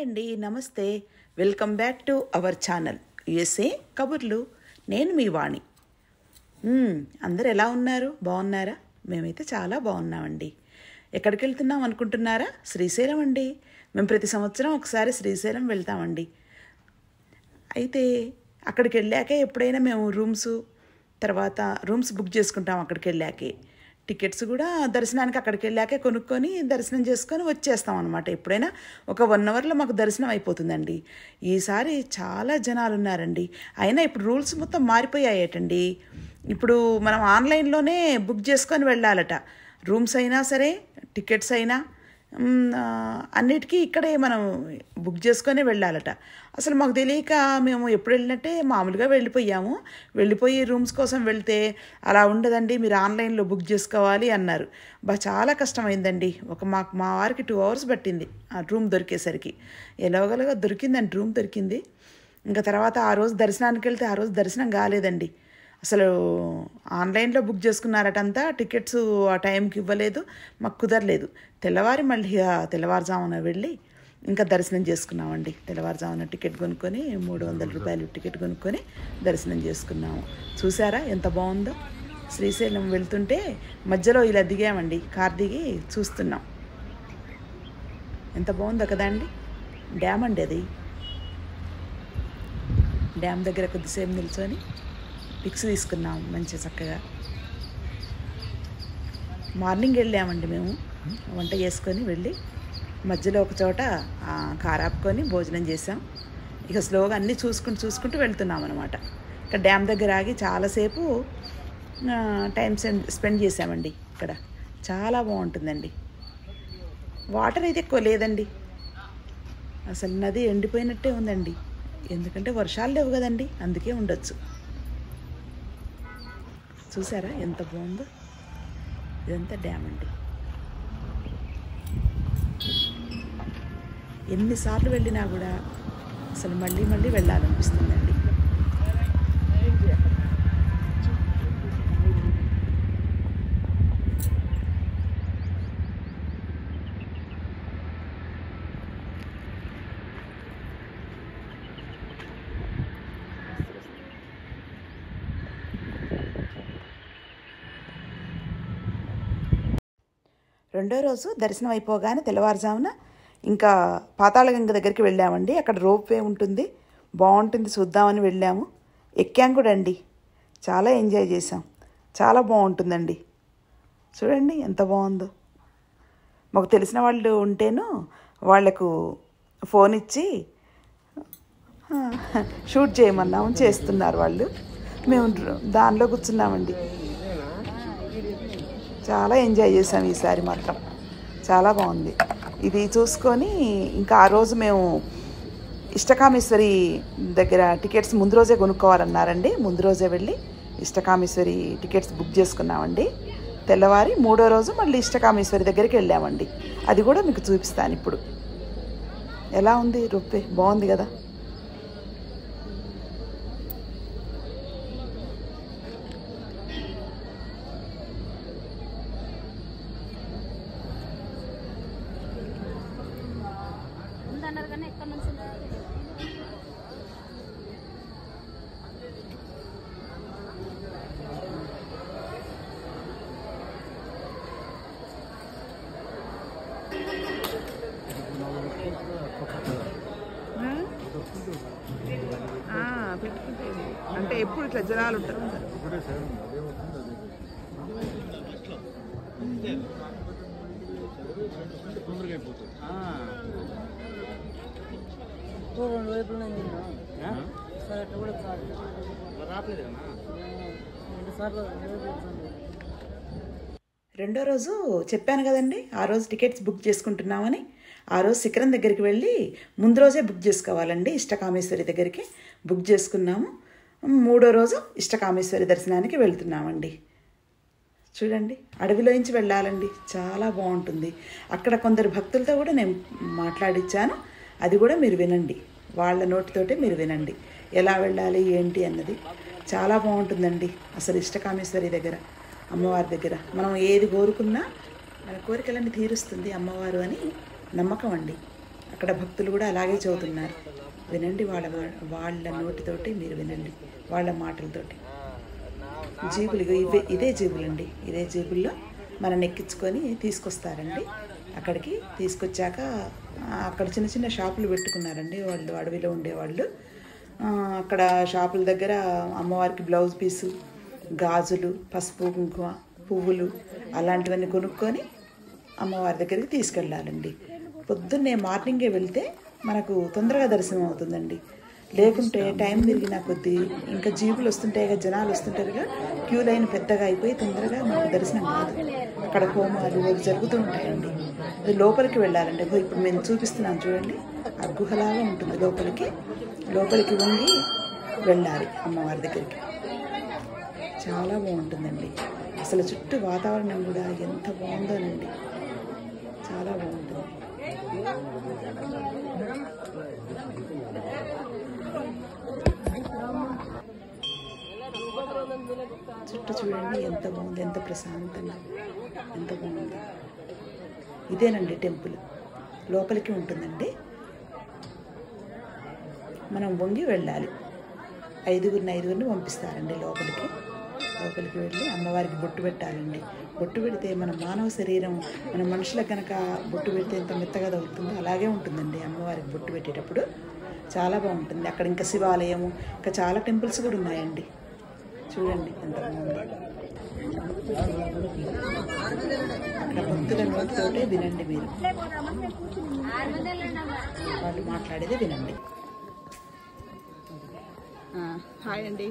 అండి నమస్తే welcome back to our channel USA కబుర్లు నేను మీ వాణి మ్మ్, అందరు ఎలా ఉన్నారు బాగున్నారా మేమైతే చాలా బాగున్నామండి ఎక్కడికి వెళ్తున్నాం అనుకుంటున్నారా శ్రీశైలం అండి మేము ప్రతి సంవత్సరం ఒకసారి శ్రీశైలం వెళ్తామండి అయితే అక్కడికి వెళ్ళాకే ఎప్పుడైనా మేము రూమ్స్ తర్వాత రూమ్స్ బుక్ చేసుకుంటాం అక్కడికి వెళ్ళాకే టికెట్స్ కూడా దర్శనానికి అక్కడికి వెళ్ళాకే కొనుక్కొని దర్శనం చేసుకొని వచ్చేస్తాం అనమాట ఎప్పుడైనా ఒక వన్ అవర్లో మాకు దర్శనం అయిపోతుందండి ఈసారి చాలా జనాలు ఉన్నారండి అయినా ఇప్పుడు రూల్స్ మొత్తం మారిపోయాయటండి ఇప్పుడు మనం ఆన్లైన్లోనే బుక్ చేసుకొని వెళ్ళాలట రూమ్స్ అయినా సరే టికెట్స్ అయినా మ్, ఆ, అన్నిటికీ ఇక్కడే మనం బుక్ చేసుకొని వెళ్ళాలట అసలు మాకు తెలియక మేము ఎప్పుడు వెళ్ళినట్టే మామూలుగా వెళ్ళిపోయాము వెళ్ళిపోయి రూమ్స్ కోసం వెళ్తే అలా ఉండదండి మీరు ఆన్లైన్లో బుక్ చేసుకోవాలి అన్నారు బా చాలా కష్టమైందండి ఒక మాకు మా వారికి టూ అవర్స్ పట్టింది ఆ రూమ్ దొరికేసరికి ఎలాగోలాగా దొరికిందండి రూమ్ దొరికింది ఇంకా తర్వాత ఆ రోజు దర్శనానికి వెళ్తే ఆ రోజు దర్శనం కాలేదండి అసలు ఆన్లైన్లో బుక్ చేసుకున్నారటంతా టికెట్స్ ఆ టైంకి ఇవ్వలేదు మాకు కుదరలేదు తెల్లవారి మళ్ళీ ఆ తెల్లవారుజామున వెళ్ళి ఇంకా దర్శనం చేసుకున్నామండి తెల్లవారుజామున టికెట్ కొనుక్కొని మూడు వందల రూపాయలు టికెట్ కొనుక్కొని దర్శనం చేసుకున్నాము చూసారా ఎంత బాగుందో శ్రీశైలం వెళ్తుంటే మధ్యలో ఇలా దిగామండి కార్ దిగి చూస్తున్నాం ఎంత బాగుందో కదా అండి డ్యామ్ అండి అది డ్యామ్ దగ్గర కొద్దిసేపు నిల్చొని పిక్స్ తీసుకున్నాం మంచి చక్కగా మార్నింగ్ వెళ్ళామండి మేము వంట చేసుకొని వెళ్ళి మధ్యలో ఒక చోట ఆ, కారు ఆపుకొని భోజనం చేసాం ఇక స్లోగా అన్నీ చూసుకుంటూ చూసుకుంటూ వెళ్తున్నాం అనమాట ఇక్కడ డ్యామ్ దగ్గర ఆగి చాలాసేపు ఆ, టైం సెండ్ స్పెండ్ చేసామండి ఇక్కడ చాలా బాగుంటుందండి వాటర్ అయితే ఎక్కువ లేదండి అసలు నది ఎండిపోయినట్టే ఉందండి ఎందుకంటే వర్షాలు లేవు కదండి అందుకే ఉండొచ్చు చూసారా ఎంత బాగుందో ఇదంతా డ్యామ్ అండి ఎన్నిసార్లు వెళ్ళినా కూడా అసలు మళ్ళీ మళ్ళీ వెళ్ళాలనిపిస్తుందండి రెండో రోజు దర్శనం అయిపోగానే తెల్లవారుజామున ఇంకా పాతాళగంగ దగ్గరికి వెళ్ళామండి అక్కడ రోప్ వే ఉంటుంది బాగుంటుంది చూద్దామని వెళ్ళాము ఎక్కాం కూడా అండి చాలా ఎంజాయ్ చేసాం చాలా బాగుంటుందండి చూడండి ఎంత బాగుందో మాకు తెలిసిన వాళ్ళు ఉంటేను వాళ్లకు ఫోన్ ఇచ్చి ఆ, షూట్ చేయమన్నాము చేస్తున్నారు వాళ్ళు మేము దానిలో కూర్చున్నామండి చాలా ఎంజాయ్ చేసాం ఈసారి మాత్రం చాలా బాగుంది ఇది చూసుకొని ఇంకా ఆ రోజు మేము ఇష్టకామేశ్వరి దగ్గర టికెట్స్ ముందు రోజే కొనుక్కోవాలన్నారండి ముందు రోజే వెళ్ళి ఇష్టకామేశ్వరి టికెట్స్ బుక్ చేసుకున్నామండి తెల్లవారి మూడో రోజు మళ్ళీ ఇష్టకామేశ్వరి దగ్గరికి వెళ్ళామండి అది కూడా మీకు చూపిస్తాను ఇప్పుడు ఎలా ఉంది రొప్పే బాగుంది కదా ఉందన్నారు కానీ ఎక్కడి నుంచి ఉందో తెలియదు. పెట్టుకుంటే అంటే ఎప్పుడు ఇట్లా జనాలు ఉంటారు ఓ రెండు వైపులు సార్ అట్లా కూడా సార్ రెండు సార్లు రెండు వైపులు కూర్చోండి. రెండో రోజు చెప్పాను కదండి ఆ రోజు టికెట్స్ బుక్ చేసుకుంటున్నామని ఆ రోజు శిఖరం దగ్గరికి వెళ్ళి ముందు రోజే బుక్ చేసుకోవాలండి ఇష్టకామేశ్వరి దగ్గరికి బుక్ చేసుకున్నాము మూడో రోజు ఇష్టకామేశ్వరి దర్శనానికి వెళ్తున్నామండి చూడంండి అడవిలోంచి వెళ్ళాలండి చాలా బాగుంటుంది అక్కడ కొందరు భక్తులతో కూడా నేను మాట్లాడిచ్చాను అది కూడా మీరు వినండి వాళ్ళ నోటితోటే మీరు వినండి ఎలా వెళ్ళాలి ఏంటి అన్నది చాలా బాగుంటుందండి అసలు ఇష్టకామేశ్వరి దగ్గర అమ్మవారి దగ్గర మనం ఏది కోరుకున్నా మన కోరికలన్నీ తీరుస్తుంది అమ్మవారు అని నమ్మకం అండి అక్కడ భక్తులు కూడా అలాగే చదువుతున్నారు వినండి వాళ్ళ మా- వాళ్ళ నోటితోటి మీరు వినండి వాళ్ళ మాటలతోటి జీబులు ఇగో ఇవే ఇదే జీబులండి ఇదే జీబుల్లో మనం ఎక్కించుకొని తీసుకొస్తారండి అక్కడికి తీసుకొచ్చాక ఆ, అక్కడ చిన్న చిన్న షాపులు పెట్టుకున్నారండి వాళ్ళు అడవిలో ఉండేవాళ్ళు ఆ, అక్కడ షాపుల దగ్గర అమ్మవారికి బ్లౌజ్ పీసు గాజులు పసుపు కుంకుమ పువ్వులు అలాంటివన్నీ కొనుక్కొని అమ్మవారి దగ్గరికి తీసుకెళ్ళాలండి పొద్దున్నే మార్నింగే వెళ్తే మనకు తొందరగా దర్శనం అవుతుందండి లేకుంటే టైం తిరిగిన కొద్దీ ఇంకా జీపులు వస్తుంటాయి కదా జనాలు వస్తుంటారుగా క్యూ లైన్ పెద్దగా అయిపోయి తొందరగా మనకు దర్శనం కాదు అక్కడ హోమాలు అవి జరుగుతూ ఉంటాయండి అది లోపలికి వెళ్ళాలండి అగో ఇప్పుడు మేము చూపిస్తున్నాం చూడండి ఆ గుహలాగా ఉంటుంది లోపలికి లోపలికి వంగి వెళ్ళాలి అమ్మవారి దగ్గరికి చాలా బాగుంటుందండి అసలు చుట్టూ వాతావరణం కూడా ఎంత బాగుందోనండి చాలా బాగుంటుంది చుట్టూ చూడండి ఎంత బాగుంది ఎంత ప్రశాంతంగా ఎంత బాగుంది ఇదేనండి టెంపుల్ లోపలికి ఉంటుందండి మనం వంగి వెళ్ళాలి ఐదుగురిని ఐదుగురిని పంపిస్తారండి లోపలికి లోపలికి వెళ్ళి అమ్మవారికి బొట్టు పెట్టాలండి బొట్టు పెడితే మన మానవ శరీరం మన మనుషులకు కనుక బొట్టు పెడితే ఎంత మెత్తగా తగులుతుందో అలాగే ఉంటుందండి అమ్మవారికి బొట్టు పెట్టేటప్పుడు చాలా బాగుంటుంది అక్కడ ఇంకా శివాలయము ఇంకా చాలా టెంపుల్స్ కూడా ఉన్నాయండి చూడండి ఎంత బాగుంది అక్కడ భక్తుల నోటితోటే వినండి మీరు వాళ్ళు మాట్లాడేది వినండి ఆ, హాయ్ అండి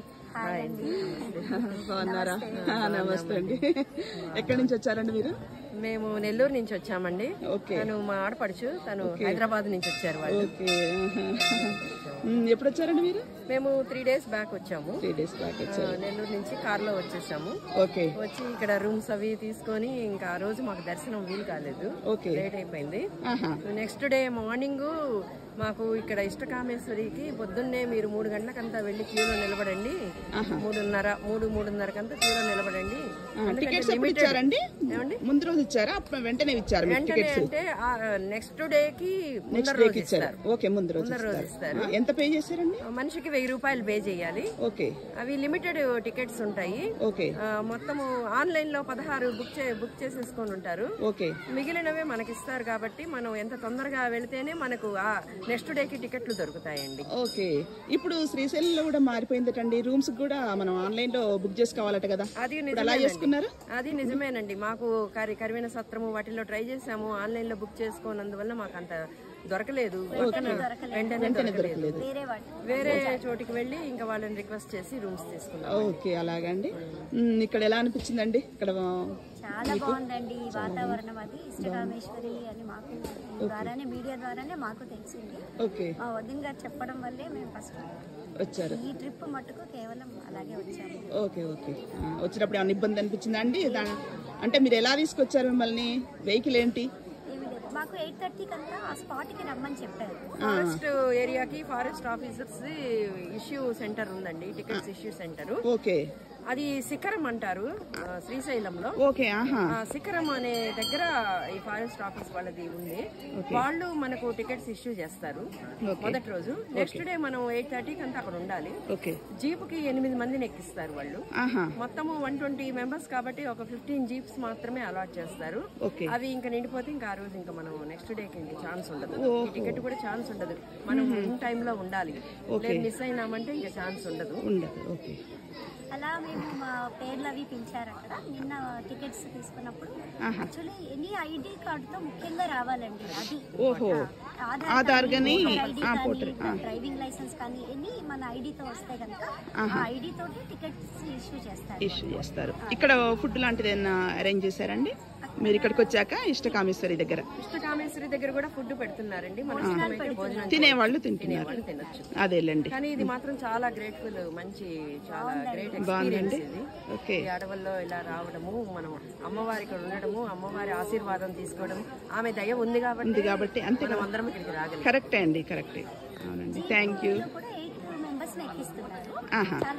బాగున్నారా ఆ, నమస్తే అండి ఎక్కడి నుంచి వచ్చారండి మీరు మేము నెల్లూరు నుంచి వచ్చామండి ఓకే. తను మా ఆడపడుచు తను హైదరాబాద్ నుంచి వచ్చారు వాళ్ళు ఓకే ఆహా. ఉమ్, ఎప్పుడు వచ్చారండి మీరు మేము త్రీ డేస్ బ్యాక్ వచ్చాము త్రీ డేస్ బ్యాక్ ఆ, వచ్చారు నెల్లూరు నుంచి కార్లో వచ్చేసాము ఓకే వచ్చి ఇక్కడ రూమ్స్ అవి తీసుకొని ఇంకా ఆ రోజు మాకు దర్శనం వీలు కాలేదు ఓకే లేట్ అయిపోయింది ఆహా నెక్స్ట్ డే మార్నింగ్ మాకు ఇక్కడ ఇష్టకామేశ్వరికి పొద్దున్నే మీరు మూడు గంటలకంతా వెళ్ళి క్యూలో నిలబడండి మూడున్నర మూడు మూడున్నరకంతా క్యూలో నిలబడండి ఎందుకంటే టికెట్స్ ఎప్పుడు limited- ఇచ్చారండి ఏమండి ముందు రోజు ఇచ్చారా అప్పుడు వెంటనే ఇచ్చారు మీకు వెంటనే టికెట్స్ అంటే నెక్స్ట్ డే కి ముందర నెక్స్ట్ రోజు డేకి ఇచ్చారు ఇస్తారు ఓకే ముందు రోజు ముందర రోజు ఇస్తారు ఇస్తారు ఆ, ఎంత పే చేశారండి ఆ, మనిషికి వెయ్యి రూపాయలు పే చేయాలి ఓకే అవి లిమిటెడ్ టికెట్స్ ఉంటాయి ఓకే ఆ, మొత్తము ఆన్లైన్ లో పదహారు బుక్ చే బుక్ చేసేసుకొని ఉంటారు ఓకే మిగిలినవే మనకి ఇస్తారు కాబట్టి మనం ఎంత తొందరగా వెళితేనే మనకు ఆ నెక్స్ట్ డేకి టికెట్లు దొరుకుతాయండి ఓకే ఇప్పుడు శ్రీశైలంలో కూడా మారిపోయిందటండి రూమ్స్ కూడా మనం ఆన్లైన్ లో బుక్ చేసుకోవాలట కదా అది ఇప్పుడు అలా నిజమేనండి చేసుకున్నారు అది నిజమేనండి మాకు కరి కరివిన సత్రము వాటిల్లో ట్రై చేసాము ఆన్లైన్ లో బుక్ చేసుకోనందువల్ల మాకు అంత దొరకలేదు పక్కన వెంటనే దొరకలేదు వేరే చోటికి వెళ్ళి ఇంకా వాళ్ళని రిక్వెస్ట్ చేసి రూమ్స్ తీసుకున్నాం ఓకే అలాగండి ఉమ్, ఇక్కడ ఎలా అనిపించిందండి ఇక్కడ చాలా బాగుందండి ఈ వాతావరణం అది ఇష్టకామేశ్వరి అని మాకు ఈ ద్వారానే మీడియా ద్వారానే మాకు తెలిసింది ఓకే మా వదిన గారు చెప్పడం వల్లే మేము ఫస్ట్ వచ్చారు ఈ ట్రిప్ మట్టుకు కేవలం అలాగే వచ్చాము ఓకే ఓకే ఆ, వచ్చినప్పుడు ఏమైనా ఇబ్బంది అనిపించిందా అండి దా- అంటే మీరు ఎలా తీసుకొచ్చారు మిమ్మల్ని వెహికల్ ఏంటి ఏమీ లేదు మాకు ఎయిట్ థర్టీకి అంతా ఆ స్పాట్కి రమ్మని చెప్పారు ఫారెస్ట్ ఏరియాకి ఫారెస్ట్ ఆఫీసర్స్ ఇష్యూ సెంటర్ ఉందండి టికెట్స్ ఇష్యూ సెంటర్ ఓకే అది శిఖరం అంటారు ఆ, శ్రీశైలంలో ఓకే ఆహా ఆ శిఖరం అనే దగ్గర ఈ ఫారెస్ట్ ఆఫీస్ వాళ్ళది ఉంది వాళ్ళు మనకు టికెట్స్ ఇష్యూ చేస్తారు మొదటి రోజు నెక్స్ట్ డే మనం ఎయిట్ థర్టీకి అంతా అక్కడ ఉండాలి ఓకే జీపుకి ఎనిమిది మందిని ఎక్కిస్తారు వాళ్ళు ఆహా మొత్తము వన్ ట్వంటీ మెంబర్స్ కాబట్టి ఒక ఫిఫ్టీన్ జీప్స్ మాత్రమే అలాట్ చేస్తారు ఓకే అవి ఇంకా నిండిపోతే ఇంకా ఆ రోజు ఇంకా మనం నెక్స్ట్ డేకి ఇంక ఛాన్స్ ఉండదు ఈ టికెట్ కూడా ఛాన్స్ ఉండదు మనం ఇన్ టైంలో ఉండాలి లేదు మిస్ అయినామంటే ఇంకా ఛాన్స్ ఉండదు ఉండదు ఓకే అలా మేము మా పేర్లు అవి పిలిచారు అక్కడ నిన్న టికెట్స్ తీసుకున్నప్పుడు యాక్చువల్లీ ఎనీ ఐడి కార్డుతో ముఖ్యంగా రావాలండి అది ఓహో ఆధార్ ఆధార్ కానీ, గాని, ఓటర్ ఐడి ఆ, కానీ, ఓటర్, ఆ. డ్రైవింగ్ లైసెన్స్ కానీ ఎన్ని మన ఐడితో వస్తే కనుక ఆ ఐడి తోటి టికెట్స్ ఇష్యూ చేస్తారు ఇష్యూ చేస్తారు ఇక్కడ ఫుడ్ లాంటిది ఏమైనా అరేంజ్ చేశారండి మీరు ఇక్కడికి వచ్చాక ఇష్టకామేశ్వరి దగ్గర ఇష్టకామేశ్వరి దగ్గర కూడా ఫుడ్ పెడుతున్నారండి మన ఇష్టమైతే భోజనం తినేవాళ్ళు తింటున్నారు వాళ్ళు తినొచ్చు అదేలేండి కానీ ఇది మాత్రం చాలా గ్రేట్ఫుల్ మంచి చాలా గ్రేట్ బాగుందండి ఎక్స్పీరియన్స్ ఇది ఓకే ఈ అడవుల్లో ఇలా రావడము మనం అమ్మవారి ఇక్కడ ఉండడము అమ్మవారి ఆశీర్వాదం తీసుకోవడం ఆమె దయ ఉంది కాబట్టి ఉంది కాబట్టి అంతే మనం అందరం ఇక్కడికి రాగలిగాం కరెక్టే అండి కరెక్టే అవునండి థ్యాంక్ యూ కూడా ఎయిట్ మెంబర్స్ ఎక్కిస్తున్నారు ఆహా చాలా నీట్ గా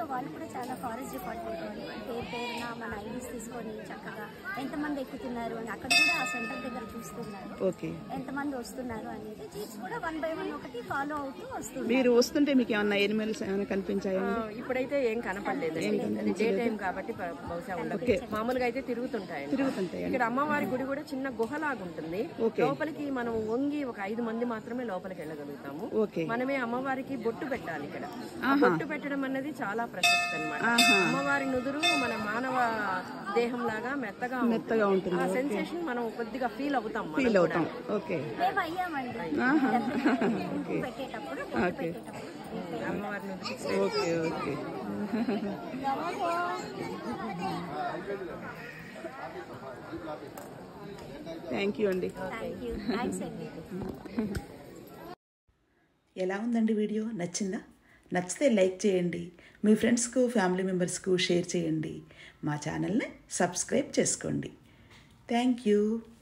వాళ్ళు కూడా చాలా ఫారెస్ట్ డిపార్ట్మెంట్ వాళ్ళు పేరు పేరున మన ఐడీస్ తీసుకొని చక్కగా ఎంతమంది ఎక్కుతున్నారు అని అక్కడ కూడా ఆ సెంటర్ దగ్గర చూస్తున్నారు ఓకే ఎంతమంది వస్తున్నారు అనేది జీప్స్ కూడా వన్ బై వన్ ఒకటి ఫాలో అవుతూ వస్తుంది మీరు వస్తుంటే మీకు ఏమన్నా ఎనిమల్స్ ఏమైనా కనిపించాయా ఆ, ఇప్పుడైతే ఏం కనపడలేదు అది డే టైం కాబట్టి బ- బహుశా ఉండదు మామూలుగా అయితే తిరుగుతుంటాయి తిరుగుతుంటాయి ఇక్కడ అమ్మవారి గుడి కూడా చిన్న గుహలాగా ఉంటుంది లోపలికి మనం వంగి ఒక ఐదు మంది మాత్రమే లోపలికి వెళ్ళగలుగుతాము ఓకే మనమే అమ్మవారికి బొట్టు పెట్టాలి ఇక్కడ ఆ బొట్టు పెట్టడం అన్నది చాలా ప్రశస్తి అన్నమాట అమ్మవారి నుదురు మన మానవ దేహం లాగా మెత్తగా ఉంటుంది. మెత్తగా ఉంటుంది ఆ సెన్సేషన్ మనం కొద్దిగా ఫీల్ అవుతాం మనం ఫీల్ కూడా. అవుతాం ఓకే మేము అయ్యామండి గుడ్డు పెట్టేటప్పుడు బొట్టు పెట్టేటప్పుడు అమ్మవారి నుదురు ఓకే ఓకే థ్యాంక్ యూ అండి థ్యాంక్ యూ థ్యాంక్స్ అండి ఎలా ఉందండి వీడియో నచ్చిందా నచ్చితే లైక్ చేయండి మీ ఫ్రెండ్స్కు ఫ్యామిలీ మెంబర్స్కు షేర్ చేయండి మా ఛానల్ని సబ్స్క్రైబ్ చేసుకోండి థ్యాంక్ యూ